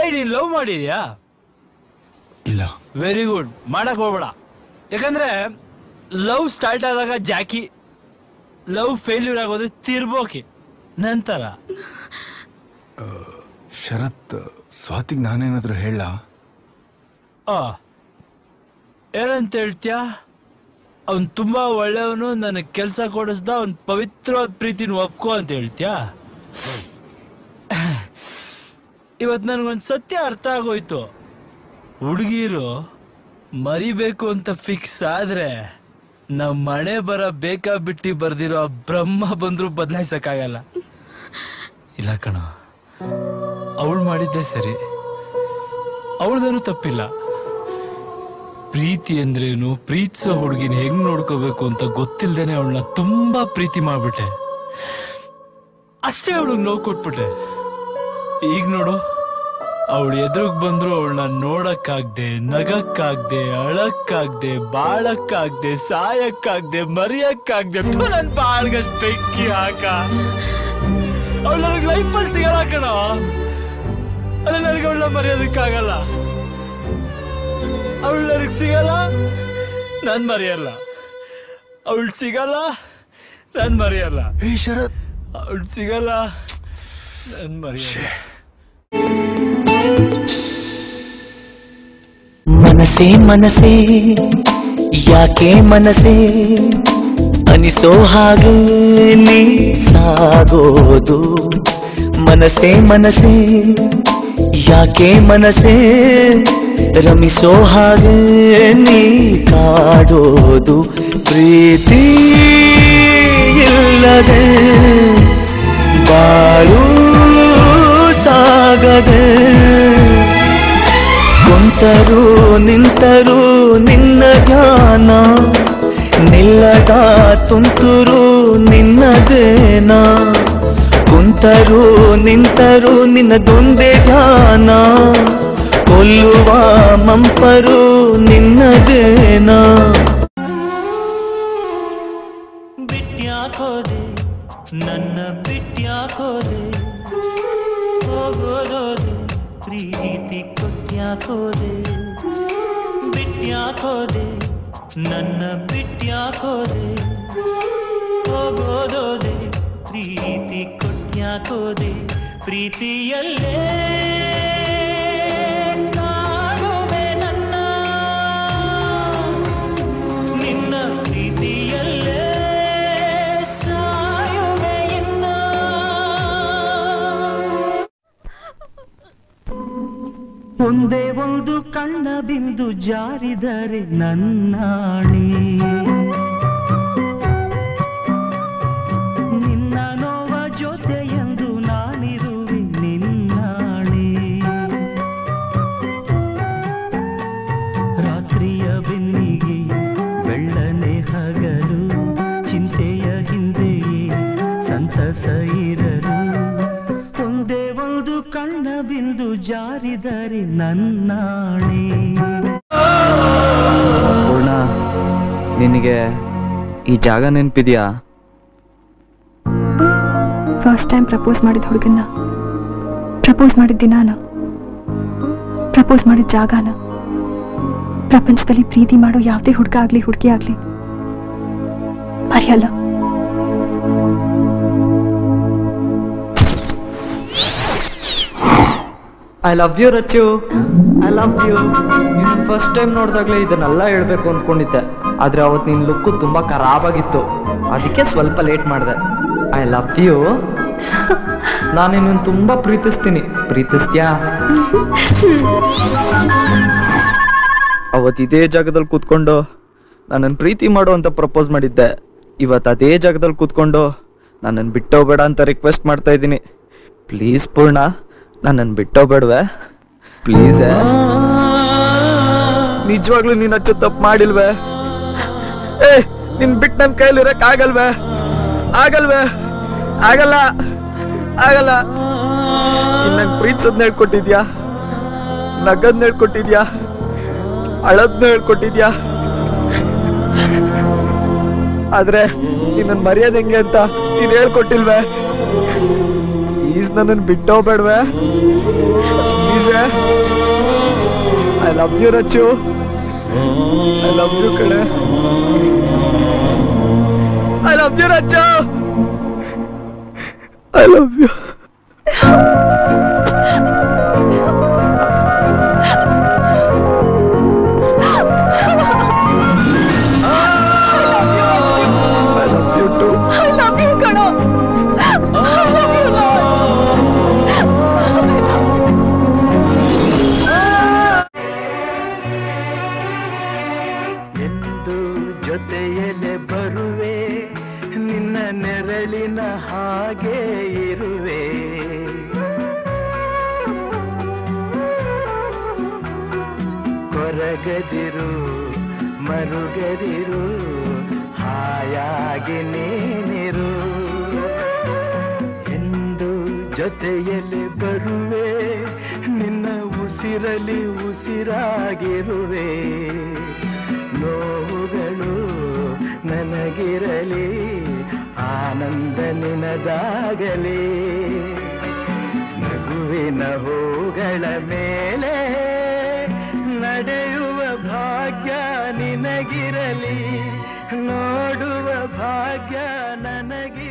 ನೀನ್ ಲವ್ ಮಾಡಿದ್ಯಾ ಇಲ್ಲ ವೆರಿ ಗುಡ್ ಮಾಡಕ್ ಹೋಗ್ಬೇಡ ಯಾಕಂದ್ರೆ ಲವ್ ಸ್ಟಾರ್ಟ್ ಆದಾಗ ಜಾಕಿ ಲವ್ ಫೇಲ್ಯೂರ್ ಆಗೋದು ತಿರ್ಬೋಕಿ ನಂತರ ಶರತ್ ಸ್ವಾತಿಗ್ ನಾನೇನಾದ್ರೂ ಹೇಳ ಆ ಏನಂತ ಹೇಳ್ತ್ಯಾ ಅವ್ನ್ ತುಂಬಾ ಒಳ್ಳೆಯವನು ನನಗೆ ಕೆಲಸ ಕೊಡಿಸ್ದ ಅವ್ನ್ ಪವಿತ್ರವಾದ ಪ್ರೀತಿನ ಒಪ್ಕೋ ಅಂತ ಹೇಳ್ತ್ಯಾ ಇವತ್ ನನ್ಗೊಂದ್ ಸತ್ಯ ಅರ್ಥ ಆಗೋಯ್ತು ಹುಡುಗಿರು ಮರಿಬೇಕು ಅಂತ ಫಿಕ್ಸ್ ಆದ್ರೆ ನಮ್ ಮನೆ ಬರ ಬೇಕಾ ಬಿಟ್ಟಿ ಬರ್ದಿರೋ ಆ ಬ್ರಹ್ಮ ಬಂದ್ರು ಬದಲಾಯಿಸಕ್ಕಾಗಲ್ಲ ಇಲ್ಲ ಕಣ ಅವಳು ಮಾಡಿದ್ದೆ ಸರಿ ಅವಳದೇನು ತಪ್ಪಿಲ್ಲ ಪ್ರೀತಿ ಅಂದ್ರೇನು ಪ್ರೀತಿಸೋ ಹುಡುಗಿನ ಹೆಂಗ್ ನೋಡ್ಕೋಬೇಕು ಅಂತ ಗೊತ್ತಿಲ್ದೇನೆ ಅವಳನ್ನ ತುಂಬಾ ಪ್ರೀತಿ ಮಾಡ್ಬಿಟ್ಟೆ ಅಷ್ಟೇ ಅವಳಿಗೆ ನೋವು ಕೊಟ್ಬಿಟ್ಟೆ ಈಗ ನೋಡು ಅವಳು ಎದುರುಗ್ ಬಂದ್ರು ಅವಳನ್ನ ನೋಡಕ್ಕಾಗ್ದೆ ನಗಕ್ಕಾಗ್ದೆ ಅಳಕ್ಕಾಗ್ದೆ ಬಾಳಕ್ಕಾಗ್ದೆ ಸಾಯಕ್ಕಾಗ್ದೆ ಮರಿಯಕ್ಕಾಗ್ದೆ ಥು, ನನ್ ಬಾಳ್ಗಷ್ಟ್ ಬೆಂಕಿ ಹಾಕ ಅವಳು ನನಗೆ ಲೈಫಲ್ಲಿ ಸಿಗಲ್ಲ ಕಣ ಅದೇ ನನಗೆ ಅವಳನ್ನ ಮರೆಯೋದಕ್ಕಾಗಲ್ಲ ಅವಳು ನನಗೆ ಸಿಗಲ್ಲ ನಾನ್ ಮರೆಯಲ್ಲ ಅವಳು ಸಿಗಲ್ಲ ನಾನ್ ಮರೆಯಲ್ಲ ಏ ಶರತ್ ಅವಳು ಸಿಗಲ್ಲ ನಾನ್ ಮರೆಯಲ್ಲ ಮನಸೇ ಮನಸೇ ಯಾಕೆ ಮನಸೇ ಅನಿಸೋ ಹಾಗೆ ನೀ ಸಾಗೋದು ಮನಸೇ ಮನಸೇ ಯಾಕೆ ಮನಸೇ ರಮಿಸೋ ಹಾಗೆ ನೀ ಕಾಡೋದು ಪ್ರೀತಿ ಇಲ್ಲದೆ ಬಾಳು ಸಾಗದೆ ಕುಂತರು ನಿಂತರು ನಿನ್ನ ಧ್ಯಾನ ನಿಲ್ಲದ ತುಂತುರು ನಿನ್ನದೇನ ಕುಂತರು ನಿಂತರು ನಿನ್ನದೊಂದೇ ಧ್ಯಾನ ಕೊಲ್ಲುವ ಮಂಪರು ನಿನ್ನದೇನ ಬಿಟ್ಯಾಕೋದೆ ನನ್ನ ಬಿಟ್ಯಾಕೋದೆ ಹೋಗೋದೋದೆ ಪ್ರೀತಿ ಕೊಟ್ಯಾಕೋದೆ ಬಿಟ್ಯಾಕೋದೆ ನನ್ನ ಬಿಟ್ಯಾಕೋದೆ ಹೋಗೋದೋದೆ ಪ್ರೀತಿ ಕೊಟ್ಯಾಕೋದೆ ಪ್ರೀತಿಯಲ್ಲೇ ಕಾಡುವೆ ನನ್ನ ನಿನ್ನ ಪ್ರೀತಿಯಲ್ಲೇ ಸಾಯುವೆ ಇನ್ನ ಒಂದೇ ಒಂದು ಕಣ್ಣ ಬಿಂದು ಜಾರಿದರೆ ನನ್ನಾಣಿ ನಿನ್ನ ನೋವ ಜೊತೆಯೆಂದು ನಾನಿರುವೆ ನಿನ್ನಾಣಿ ರಾತ್ರಿಯ ಬೆನ್ನಿಗೆ ಬೆಳ್ಳನೆ ಹಗಲು ಚಿಂತೆಯ ಹಿಂದೆಯೇ ಸಂತಸ ಇರಲು ಒಂದೇ ಒಂದು ಕಣ್ಣ ಬಿಂದು ಜಾರಿದರೆ ನನ್ನಾಣೆ ಪೂರ್ಣ ನಿನಗೆ ಈ ಜಾಗ ನೆನಪಿದ್ಯಾ ಫಸ್ಟ್ ಟೈಮ್ ಪ್ರಪೋಸ್ ಮಾಡಿದ ಹುಡುಗನ್ನ ಪ್ರಪೋಸ್ ಮಾಡಿದ ದಿನಾನ ಪ್ರಪೋಸ್ ಮಾಡಿದ ಜಾಗನ ಪ್ರಪಂಚದಲ್ಲಿ ಪ್ರೀತಿ ಮಾಡೋ ಯಾವುದೇ ಹುಡುಗ ಆಗ್ಲಿ ಹುಡುಗಿ ಆಗ್ಲಿ ಮರೆಯಲ್ಲ I love you Rachu I love you ನೀನು ಫಸ್ಟ್ ಟೈಮ್ ನೋಡಿದಾಗಲೇ ಇದನ್ನೆಲ್ಲ ಹೇಳ್ಬೇಕು ಅಂದ್ಕೊಂಡಿದ್ದೆ ಆದರೆ ಅವತ್ತು ನಿನ್ನ ಲುಕ್ಕು ತುಂಬ ಖರಾಬಾಗಿತ್ತು ಅದಕ್ಕೆ ಸ್ವಲ್ಪ ಲೇಟ್ ಮಾಡಿದೆ ಐ ಲವ್ ಯು ನಾನು ನಿನ್ನನ್ನು ತುಂಬ ಪ್ರೀತಿಸ್ತೀನಿ ಪ್ರೀತಿಸ್ತ್ಯಾ ಅವತ್ತು ಇದೇ ಜಾಗದಲ್ಲಿ ಕೂತ್ಕೊಂಡು ನನ್ನನ್ನು ಪ್ರೀತಿ ಮಾಡು ಅಂತ ಪ್ರಪೋಸ್ ಮಾಡಿದ್ದೆ ಇವತ್ತು ಅದೇ ಜಾಗದಲ್ಲಿ ಕೂತ್ಕೊಂಡು ನನ್ನನ್ನು ಬಿಟ್ಟೋಗ್ಬೇಡ ಅಂತ ರಿಕ್ವೆಸ್ಟ್ ಮಾಡ್ತಾ ಇದ್ದೀನಿ ಪ್ಲೀಸ್ ಪೂರ್ಣ ನನ್ನನ್ನು ಬಿಟ್ಟೋಗ್ಬೇಡ್ವೆ ಪ್ಲೀಸ್ ನಿಜವಾಗ್ಲೂ ನೀನ್ ಹಚ್ಚ ತಪ್ಪು ಮಾಡಿಲ್ವೇ ಏ ನಿನ್ ಬಿಟ್ಟು ನನ್ನ ಕೈಲಿ ಇರಕ್ ಆಗಲ್ವೇ ಆಗಲ್ವೇ ಆಗಲ್ಲ ಆಗಲ್ಲ ನೀನ್ ನಂಗೆ ಪ್ರೀತಿಸೋದ್ನ ಹೇಳ್ಕೊಟ್ಟಿದ್ಯಾ ನಗದ್ನ ಹೇಳ್ಕೊಟ್ಟಿದ್ಯಾ ಅಳದ್ನ ಹೇಳ್ಕೊಟ್ಟಿದ್ಯಾ ಆದ್ರೆ ನಿನ್ನ ಮರ್ಯಾದೆ ಹೆಂಗೆ ಅಂತ ನೀನ್ ಹೇಳ್ಕೊಟ್ಟಿಲ್ವೇ ಪ್ಲೀಸ್ ನನ್ನನ್ನು ಬಿಟ್ಟೋಗ್ಬೇಡ್ವೆ please I love you Rachu I love you ಕಣೆ I love you Rachu I love you I love you too ಎಂದು ಜೊತೆಯಲೆ ಬರುವೆ ನಿನ್ನ ನೆರಳಿನ ಹಾಗೆ ಇರುವೆ ಕೊರಗದಿರು ಮರುಗದಿರು ಹಾಯಾಗಿ ನೀನಿರು ಎಂದು ಜೊತೆಯಲ್ಲಿ ಬರುವೆ ನಿನ್ನ ಉಸಿರಲಿ ಉಸಿರಾಗಿರುವೆ ನೋವುಗಳು ನನಗಿರಲಿ ಆನಂದ ನಿನದಾಗಲಿ ನಗುವಿನ ಹೂಗಳ ಮೇಲೆ ನಡೆಯುವ ಭಾಗ್ಯ ನಿನಗಿರಲಿ ನೋಡುವ ಭಾಗ್ಯ ನನಗಿರಲಿ